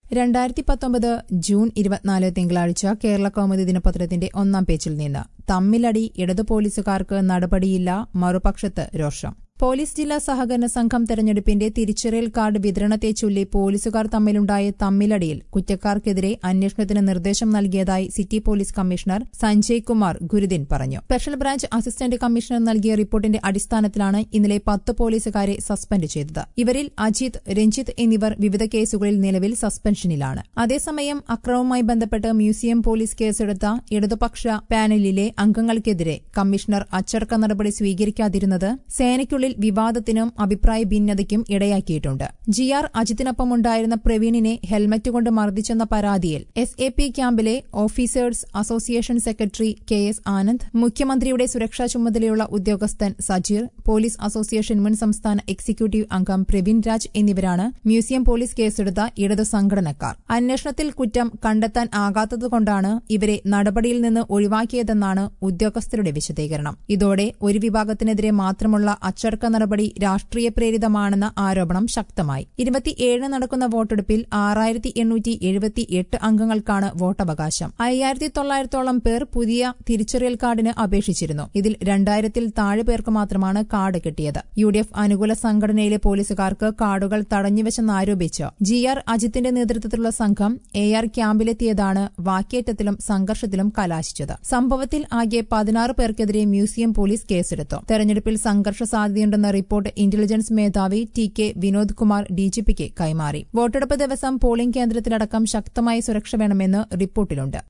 രണ്ടായിരത്തി പത്തൊമ്പത് ജൂൺ ഇരുപത്തിനാല് തിങ്കളാഴ്ച കേരള കൗമുദി ദിനപത്രത്തിന്റെ ഒന്നാം പേജിൽ നിന്ന് തമ്മിലടി ഇടതു പോലീസുകാർക്ക് നടപടിയില്ല മറുപക്ഷത്ത് രോഷം പോലീസ് ജില്ലാ സഹകരണ സംഘം തെരഞ്ഞെടുപ്പിന്റെ തിരിച്ചറിയൽ കാർഡ് വിതരണത്തെ ചൊല്ലി പോലീസുകാർ തമ്മിലുണ്ടായ തമ്മിലടിയിൽ കുറ്റക്കാർക്കെതിരെ അന്വേഷണത്തിന് നിർദ്ദേശം നൽകിയതായി city police commissioner Sanjay Kumar Gurudin പറഞ്ഞു സ്പെഷ്യൽ ബ്രാഞ്ച് അസിസ്റ്റന്റ് കമ്മീഷണർ നൽകിയ റിപ്പോർട്ടിന്റെ അടിസ്ഥാനത്തിലാണ് ഇന്നലെ പത്ത് പോലീസുകാരെ സസ്പെൻഡ് ചെയ്തത് ഇവരിൽ അജിത് രഞ്ജിത്ത് എന്നിവർ വിവിധ കേസുകളിൽ നിലവിൽ സസ്പെൻഷനിലാണ് അതേസമയം അക്രമവുമായി ബന്ധപ്പെട്ട് മ്യൂസിയം പോലീസ് കേസെടുത്ത ഇടതുപക്ഷ പാനലിലെ അംഗങ്ങൾക്കെതിരെ കമ്മീഷണർ അച്ചടക്ക നടപടി സ്വീകരിക്കാതിരുന്നത് സേനയ്ക്കുള്ളിൽ വിവാദത്തിനും അഭിപ്രായ ഭിന്നതയ്ക്കും ഇടയാക്കിയിട്ടുണ്ട് ജി ആർ അജിത്തിനൊപ്പമുണ്ടായിരുന്ന പ്രവീണിനെ ഹെൽമറ്റ് കൊണ്ട് മർദ്ദിച്ചെന്ന പരാതിയിൽ എസ് എ പി ക്യാമ്പിലെ officers association secretary K S Anand മുഖ്യമന്ത്രിയുടെ സുരക്ഷാ ചുമതലയുള്ള ഉദ്യോഗസ്ഥൻ സജീർ പോലീസ് അസോസിയേഷൻ മുൻ സംസ്ഥാന എക്സിക്യൂട്ടീവ് അംഗം പ്രവീൺ രാജ് എന്നിവരാണ് മ്യൂസിയം പോലീസ് കേസെടുത്ത ഇടതു സംഘടനക്കാർ അന്വേഷണത്തിൽ കുറ്റം കണ്ടെത്താൻ ആകാത്തതുകൊണ്ടാണ് ഇവരെ നടപടിയിൽ നിന്ന് ഒഴിവാക്കിയതെന്നാണ് ഉദ്യോഗസ്ഥരുടെ വിശദീകരണം ഇതോടെ ഒരു വിഭാഗത്തിനെതിരെ മാത്രമുള്ള അച്ചടക്ക നടപടി രാഷ്ട്രീയ പ്രേരിതമാണെന്ന ആരോപണം ശക്തമായി ഇരുപത്തിയേഴിന് നടക്കുന്ന വോട്ടെടുപ്പിൽ ആറായിരത്തി എണ്ണൂറ്റി എഴുപത്തിയെട്ട് അംഗങ്ങൾക്കാണ് വോട്ടവകാശം അയ്യായിരത്തി തൊള്ളായിരത്തോളം പേർ പുതിയ തിരിച്ചറിയൽ കാർഡിന് അപേക്ഷിച്ചിരുന്നു ഇതിൽ രണ്ടായിരത്തിൽ താഴെ പേർക്ക് മാത്രമാണ് കാർഡ് കിട്ടിയത് യു ഡി എഫ് അനുകൂല സംഘടനയിലെ പോലീസുകാർക്ക് കാർഡുകൾ തടഞ്ഞുവെച്ചെന്നാരോപിച്ച് ജി ആർ അജിത്തിന്റെ നേതൃത്വത്തിലുള്ള സംഘം എ ആർ ക്യാമ്പിലെത്തിയതാണ് വാക്കേറ്റത്തിലും സംഘർഷത്തിലും കലാശിച്ചത് സംഭവത്തിൽ ആകെ പതിനാറ് പേർക്കെതിരെ മ്യൂസിയം പോലീസ് കേസെടുത്തു തെരഞ്ഞെടുപ്പിൽ സംഘർഷ സാധ്യതയുണ്ടെന്ന റിപ്പോർട്ട് ഇന്റലിജൻസ് മേധാവി ടി കെ വിനോദ് കുമാർ ഡിജിപിക്ക് കൈമാറി വോട്ടെടുപ്പ് ദിവസം പോളിംഗ് കേന്ദ്രത്തിലടക്കം ശക്തമായ സുരക്ഷ വേണമെന്ന് റിപ്പോർട്ടിലുണ്ട്